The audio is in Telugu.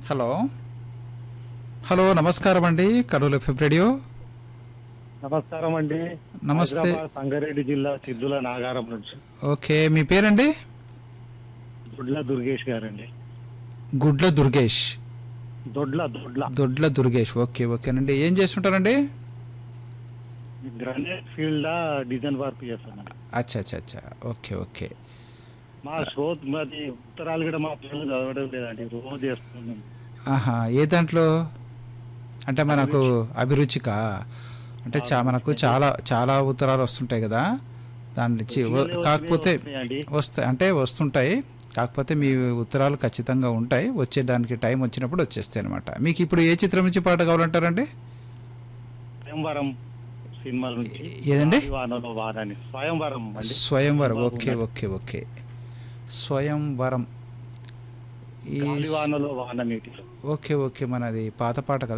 హలో హలో నమస్కారం అండి కర్నూలు ఎఫ్ఎం రేడియో నమస్కారం అండి నమస్తే. హైదరాబాద్ సంగారెడ్డి జిల్లా సిద్ధుల నాగారం నుంచి ఓకే మీ పేరండి దొడ్ల దుర్గేష్ గారండి గుడ్ల దుర్గేష్ దొడ్ల దొడ్ల దొడ్ల దుర్గేష్ ఓకే ఓకేనండి ఏం చేస్తుంటారండి గ్రానైట్ ఫీల్డ్ డిజైన్ వర్క్ చేస్తానండి అచ్చా అచ్చా అచ్చా ఓకే ఓకే మా శ్రోత్ మాది ఉత్తరాలు కూడా మా పిల్లలు చదవడం లేదండి రోజు చేస్తున్నాం ఆహా ఏ దాంట్లో అంటే మనకు అభిరుచికా అంటే చా మనకు చాలా చాలా ఉత్తరాలు వస్తుంటాయి కదా దాని నుంచి వ- పిల్లలు కాకపోతే వస్తున్నాయండి. వస్తాయి అంటే వస్తుంటాయి కాకపోతే మీ ఉత్తరాలు ఖచ్చితంగా ఉంటాయి వచ్చేదానికి టైం వచ్చినప్పుడు వచ్చేస్తాయి అనమాట మీకు ఇప్పుడు ఏ చిత్రం నుంచి పాట కావాలంటారండి స్వయంవరం సినిమాల నుంచి ఏదండి? వానలో వానని స్వయంవరం అండి స్వయంవరం బాబు ఓకే ఉన్నాడు. ఓకే ఓకే స్వయంవరం ఈ గాలివానలో వాన నీటిలో ఓకే ఓకే మనది పాత పాట కదా